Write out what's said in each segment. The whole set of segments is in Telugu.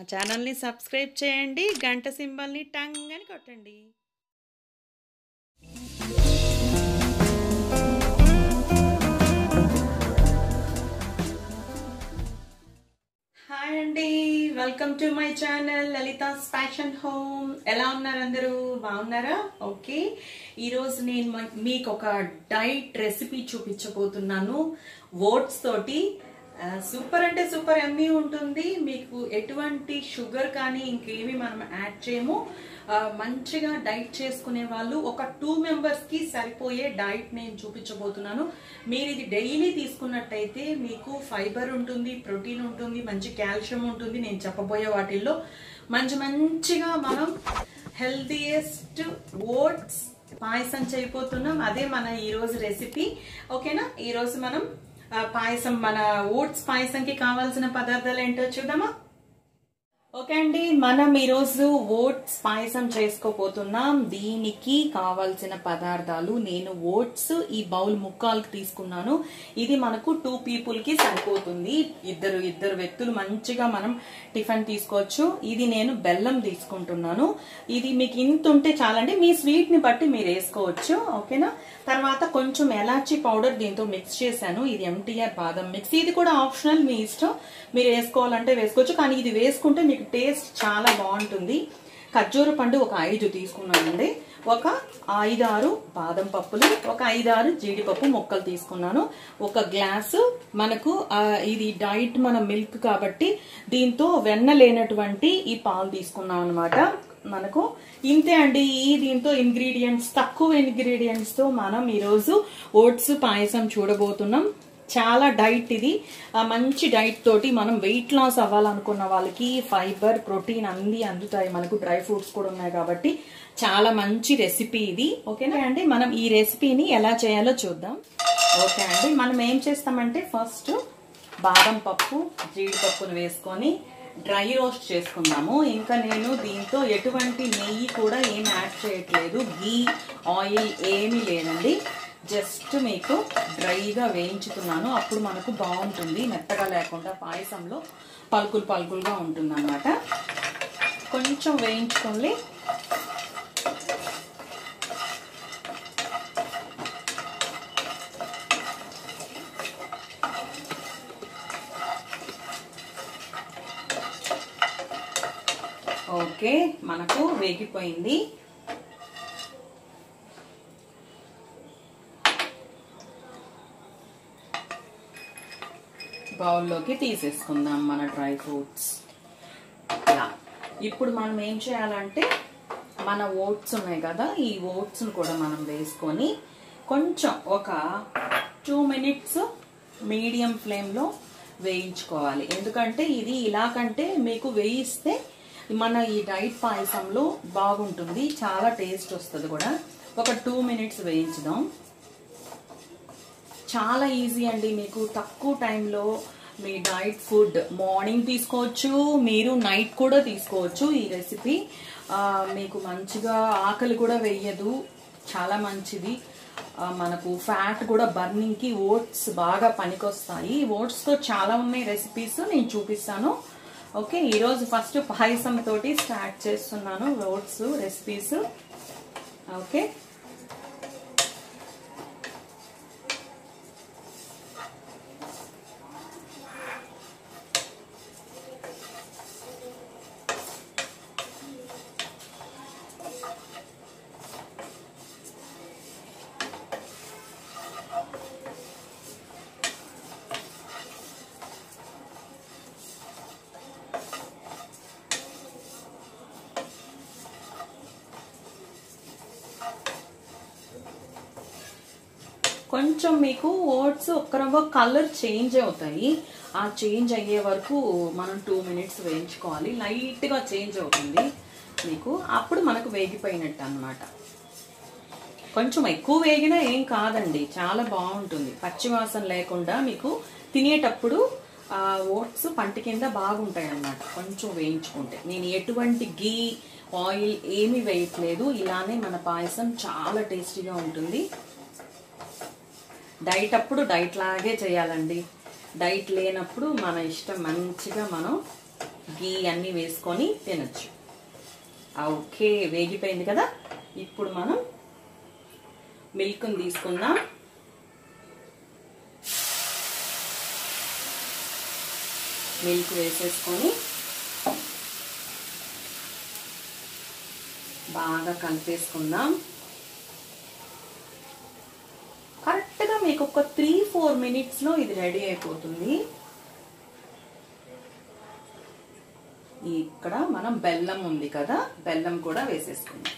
మా ఛానల్ని సబ్స్క్రైబ్ చేయండి గంట సింబల్ని టంగ్ అని కొట్టండి హాయ్ అండి welcome to my channel Lalitha's fashion home ఎలా ఉన్నారు అందరూ బాగున్నారా ఓకే ఈరోజు నేను మ- మీకు ఒక డైట్ రెసిపీ చూపించబోతున్నాను ఓట్స్ తోటి ఆ, సూపర్ అంటే సూపర్ ఎమ్మీ ఉంటుంది మీకు ఎటువంటి షుగర్ కానీ ఇంకేమి మనం యాడ్ చేయము ఆ, మంచిగా డైట్ చేసుకునే వాళ్ళు ఒక టూ మెంబర్స్ కి సరిపోయే డైట్ నేను చూపించబోతున్నాను మీరు ఇది డైలీ తీసుకున్నట్టయితే మీకు ఫైబర్ ఉంటుంది ప్రోటీన్ ఉంటుంది మంచి కాల్షియం ఉంటుంది నేను చెప్పబోయే వాటిల్లో మంచి మంచిగా మనం హెల్తీయెస్ట్ ఓట్స్ పాయసం చేయబోతున్నాం అదే మన ఈరోజు రెసిపీ ఓకేనా ఈరోజు మనం ఆ, పాయసం మన ఓట్స్ పాయసంకి కావాల్సిన పదార్థాలు ఏంటో చూద్దామా ఓకే అండి మనం ఈరోజు ఓట్స్ పాయసం చేసుకోబోతున్నాం దీనికి కావాల్సిన పదార్థాలు నేను ఓట్స్ ఈ బౌల్ ముక్కాలకు తీసుకున్నాను ఇది మనకు టూ పీపుల్ కి సరిపోతుంది ఇద్దరు ఇద్దరు వ్యక్తులు మంచిగా మనం టిఫిన్ తీసుకోవచ్చు ఇది నేను బెల్లం తీసుకుంటున్నాను ఇది మీకు ఇంత ఉంటే చాలండి మీ స్వీట్ ని బట్టి మీరు వేసుకోవచ్చు ఓకేనా తర్వాత కొంచెం ఎలాచీ పౌడర్ దీంతో మిక్స్ చేశాను ఇది ఎంటీఆర్ బాదం మిక్స్ ఇది కూడా ఆప్షనల్ మీ ఇష్టం మీరు వేసుకోవాలంటే వేసుకోవచ్చు కానీ ఇది వేసుకుంటే మీకు టేస్ట్ చాలా బాగుంటుంది ఖర్జూర పండు ఒక ఐదు తీసుకున్నానండి ఒక ఐదారు బాదం పప్పులు ఒక ఐదారు జీడిపప్పు ముక్కలు తీసుకున్నాను ఒక గ్లాసు మనకు ఆ, ఇది డైట్ మన మిల్క్ కాబట్టి దీంతో వెన్న లేనటువంటి ఈ పాలు తీసుకున్నాం అనమాట మనకు ఇంతే అండి ఈ దీంతో ఇంగ్రీడియంట్స్ తక్కువ ఇంగ్రీడియంట్స్ తో మనం ఈరోజు ఓట్స్ పాయసం చూడబోతున్నాం చాలా డైట్ ఇది ఆ మంచి డైట్ తోటి మనం వెయిట్ లాస్ అవ్వాలనుకున్న వాళ్ళకి ఫైబర్ ప్రోటీన్ అన్ని అందుతాయి మనకు డ్రై ఫ్రూట్స్ కూడా ఉన్నాయి కాబట్టి చాలా మంచి రెసిపీ ఇది ఓకేనా అండి మనం ఈ రెసిపీని ఎలా చేయాలో చూద్దాం ఓకే అండి మనం ఏం చేస్తామంటే ఫస్ట్ బాదం పప్పు జీడిపప్పును వేసుకొని డ్రై రోస్ట్ చేసుకుందాము ఇంకా నేను దీంతో ఎటువంటి నెయ్యి కూడా ఏం యాడ్ చేయట్లేదు గీ ఆయిల్ ఏమీ లేదండి జస్ట్ మీకు డ్రైగా వేయించుతున్నాను అప్పుడు మనకు బాగుంటుంది మెత్తగా లేకుండా పాయసంలో పలుకులు పలుకులుగా ఉంటుంది అనమాట కొంచెం వేయించుకోండి ఓకే మనకు వేగిపోయింది బౌల్లోకి తీసేసుకుందాం మన డ్రై ఫ్రూట్స్ ఇలా ఇప్పుడు మనం ఏం చేయాలంటే మన ఓట్స్ ఉన్నాయి కదా ఈ ఓట్స్ను కూడా మనం వేసుకొని కొంచెం ఒక టూ మినిట్స్ మీడియం ఫ్లేమ్లో వేయించుకోవాలి ఎందుకంటే ఇది ఇలా కంటే మీకు వేయిస్తే మన ఈ డైట్ పాయసంలో బాగుంటుంది చాలా టేస్ట్ వస్తుంది కూడా ఒక టూ మినిట్స్ వేయించుదాం చాలా ఈజీ అండి మీకు తక్కువ టైంలో మీ డైట్ ఫుడ్ మార్నింగ్ తీసుకోవచ్చు మీరు నైట్ కూడా తీసుకోవచ్చు ఈ రెసిపీ ఆ, మీకు మంచిగా ఆకలి కూడా వేయదు చాలా మంచిది ఆ, మనకు ఫ్యాట్ కూడా బర్నింగ్కి ఓట్స్ బాగా పనికొస్తాయి ఓట్స్తో చాలా ఉన్నాయి రెసిపీస్ నేను చూపిస్తాను ఓకే ఈరోజు ఫస్ట్ పాయసం తోటి స్టార్ట్ చేస్తున్నాను ఓట్స్ రెసిపీస్ ఓకే కొంచెం మీకు ఓట్స్ ఒక్క రవ్వ కలర్ చేంజ్ అవుతాయి ఆ చేంజ్ అయ్యే వరకు మనం టూ మినిట్స్ వేయించుకోవాలి లైట్గా చేంజ్ అవుతుంది మీకు అప్పుడు మనకు వేగిపోయినట్టు అన్నమాట కొంచెం ఎక్కువ వేగినా ఏం కాదండి చాలా బాగుంటుంది పచ్చివాసన లేకుండా మీకు తినేటప్పుడు ఆ ఓట్స్ పంట కింద బాగుంటాయి అన్నమాట కొంచెం వేయించుకుంటే నేను ఎటువంటి గీ ఆయిల్ ఏమీ వేయట్లేదు ఇలానే మన పాయసం చాలా టేస్టీగా ఉంటుంది డైట్ అప్పుడు డైట్ లాగే చేయాలండి డైట్ లేనప్పుడు మన ఇష్టం మంచిగా మనం గీ అన్నీ వేసుకొని తినచ్చు ఓకే వేగిపోయింది కదా ఇప్పుడు మనం మిల్క్ని తీసుకుందాం మిల్క్ వేసేసుకొని బాగా కలిపేసుకుందాం కరెక్ట్గా మీకు ఒక త్రీ ఫోర్ మినిట్స్లో ఇది రెడీ అయిపోతుంది ఇక్కడ మనం బెల్లం ఉంది కదా బెల్లం కూడా వేసేసుకుందాం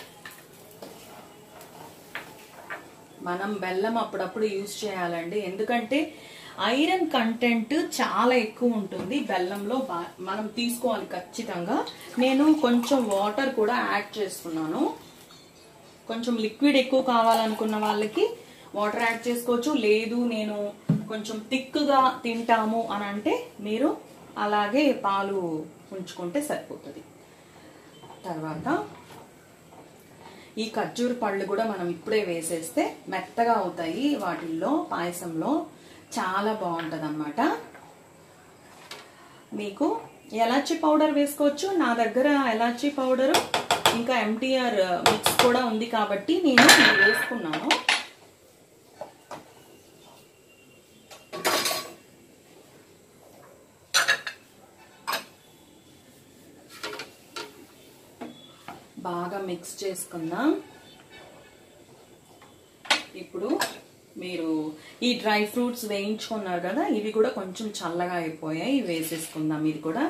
మనం బెల్లం అప్పుడప్పుడు యూజ్ చేయాలండి ఎందుకంటే ఐరన్ కంటెంట్ చాలా ఎక్కువ ఉంటుంది బెల్లంలో మనం తీసుకోవాలి ఖచ్చితంగా నేను కొంచెం వాటర్ కూడా యాడ్ చేస్తున్నాను కొంచెం లిక్విడ్ ఎక్కువ కావాలనుకున్న వాళ్ళకి వాటర్ యాడ్ చేసుకోవచ్చు లేదు నేను కొంచెం థిక్గా తింటాము అని అంటే మీరు అలాగే పాలు ఉంచుకుంటే సరిపోతుంది తర్వాత ఈ ఖర్జూర పళ్ళు కూడా మనం ఇప్పుడే వేసేస్తే మెత్తగా అవుతాయి వాటిల్లో పాయసంలో చాలా బాగుంటుంది అనమాట మీకు ఎలాచీ పౌడర్ వేసుకోవచ్చు నా దగ్గర ఎలాచీ పౌడర్ ఇంకా ఎంటీఆర్ మిక్స్ కూడా ఉంది కాబట్టి నేను వేసుకున్నాను బాగా మిక్స్ చేసుకుందాం ఇప్పుడు మీరు ఈ డ్రై ఫ్రూట్స్ వేయించుకున్నారు కదా ఇవి కూడా కొంచెం చల్లగా అయిపోయాయి వేసేసుకుందాం ఇది కూడా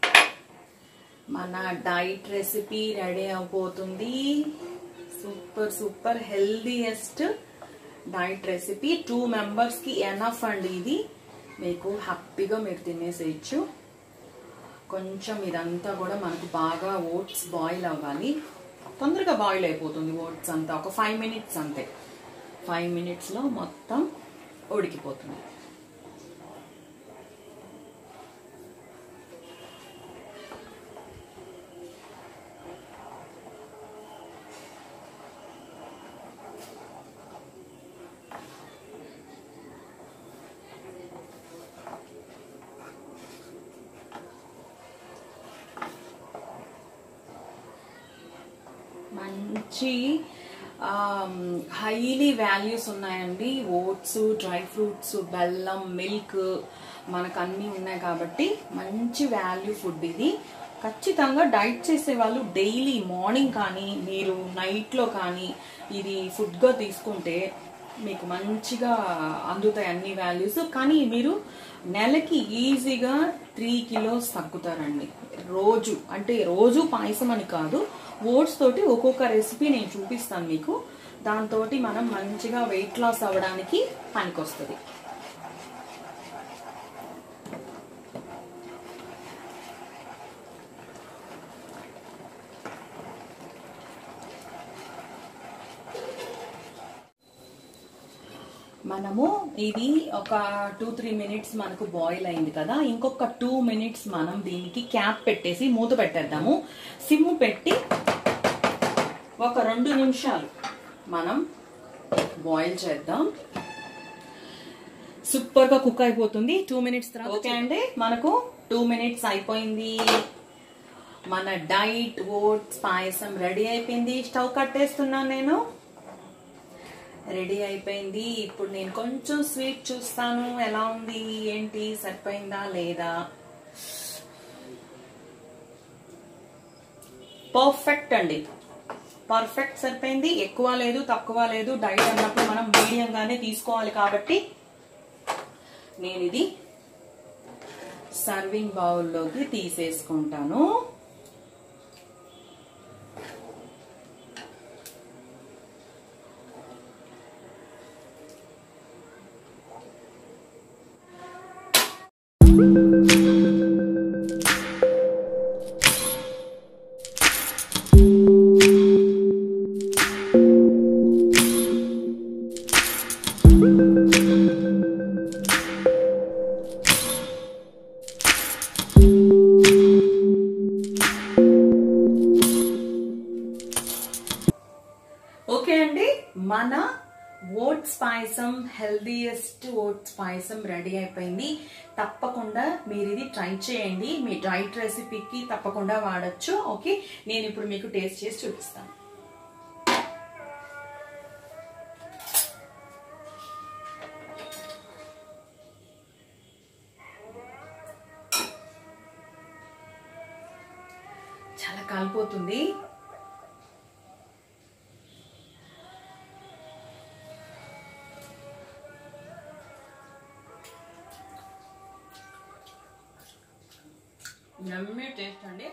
మన డైట్ రెసిపీ రెడీ అయిపోతుంది super super healthiest diet recipe two మెంబర్స్కి ఎనఫ్ అండి ఇది మీకు హ్యాపీగా మీరు తినేసేయచ్చు కొంచెం ఇదంతా కూడా మనకు బాగా ఓట్స్ బాయిల్ అవ్వాలి తొందరగా బాయిల్ అయిపోతుంది ఓట్స్ అంతా ఒక ఫైవ్ మినిట్స్ అంతే ఫైవ్ మినిట్స్లో మొత్తం ఉడికిపోతుంది మంచి హైలీ వాల్యూస్ ఉన్నాయండి ఓట్స్ డ్రై ఫ్రూట్స్ బెల్లం మిల్క్ మనకు అన్నీ ఉన్నాయి కాబట్టి మంచి వాల్యూ ఫుడ్ ఇది ఖచ్చితంగా డైట్ చేసే వాళ్ళు డైలీ మార్నింగ్ కానీ మీరు నైట్లో కానీ ఇది ఫుడ్గా తీసుకుంటే మీకు మంచిగా అందుతాయి అన్ని వాల్యూస్ కానీ మీరు నెలకి ఈజీగా త్రీ కిలోస్ తగ్గుతారండి రోజు అంటే రోజు పాయసం అని కాదు ఓట్స్ తోటి ఒక్కొక్క రెసిపీ నేను చూపిస్తాను మీకు దాంతో మనం మంచిగా వెయిట్ లాస్ అవ్వడానికి పనికొస్తుంది మనము ఇది ఒక టూ త్రీ మినిట్స్ మనకు బాయిల్ అయింది కదా ఇంకొక టూ మినిట్స్ మనం దీనికి క్యాప్ పెట్టేసి మూత పెట్టేద్దాము సిమ్ పెట్టి ఒక రెండు నిమిషాలు మనం బాయిల్ చేద్దాం సూపర్ గా కుక్ అయిపోతుంది టూ మినిట్స్ తర్వాత ఓకే అండి మనకు టూ మినిట్స్ అయిపోయింది మన డైట్ ఓట్స్ పాయసం రెడీ అయిపోయింది స్టవ్ కట్టేస్తున్నాను నేను రెడీ అయిపోయింది ఇప్పుడు నేను కొంచెం స్వీట్ చూస్తాను ఎలా ఉంది ఏంటి సరిపోయిందా లేదా పర్ఫెక్ట్ అండి పర్ఫెక్ట్ సరిపోయింది ఎక్కువ లేదు తక్కువ లేదు డైట్ అన్నప్పుడు మనం మీడియంగానే తీసుకోవాలి కాబట్టి నేను ఇది సర్వింగ్ బౌల్లోకి తీసేసుకుంటాను ఓకే అండి మన ఓట్స్ పాయసం హెల్దీయెస్ట్ ఓట్స్ పాయసం రెడీ అయిపోయింది తప్పకుండా మీరు ఇది ట్రై చేయండి మీ డైట్ రెసిపీకి తప్పకుండా వాడచ్చు ఓకే నేను ఇప్పుడు మీకు టేస్ట్ చేసి చూపిస్తాను చాలా కాలిపోతుంది నమ్మి టేస్ట్ అండి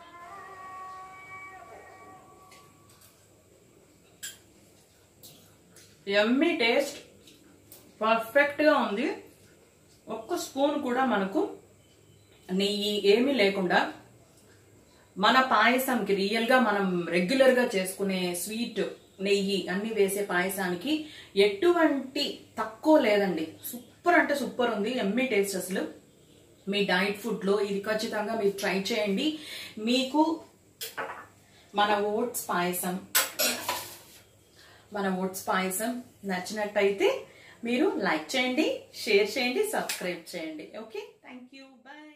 ఎమ్మి టేస్ట్ పర్ఫెక్ట్గా ఉంది ఒక్క స్పూన్ కూడా మనకు నెయ్యి ఏమీ లేకుండా మన పాయసంకి రియల్గా మనం రెగ్యులర్గా చేసుకునే స్వీట్ నెయ్యి అన్ని వేసే పాయసానికి ఎటువంటి తక్కువ లేదండి సూపర్ అంటే సూపర్ ఉంది ఎమ్మి టేస్ట్ అసలు మీ డైట్ ఫుడ్లో ఇది ఖచ్చితంగా మీరు ట్రై చేయండి మీకు మన ఓట్స్ పాయసం మన ఓట్స్ పాయసం నచ్చినట్టయితే మీరు లైక్ చేయండి షేర్ చేయండి సబ్స్క్రైబ్ చేయండి ఓకే థ్యాంక్ యూ బాయ్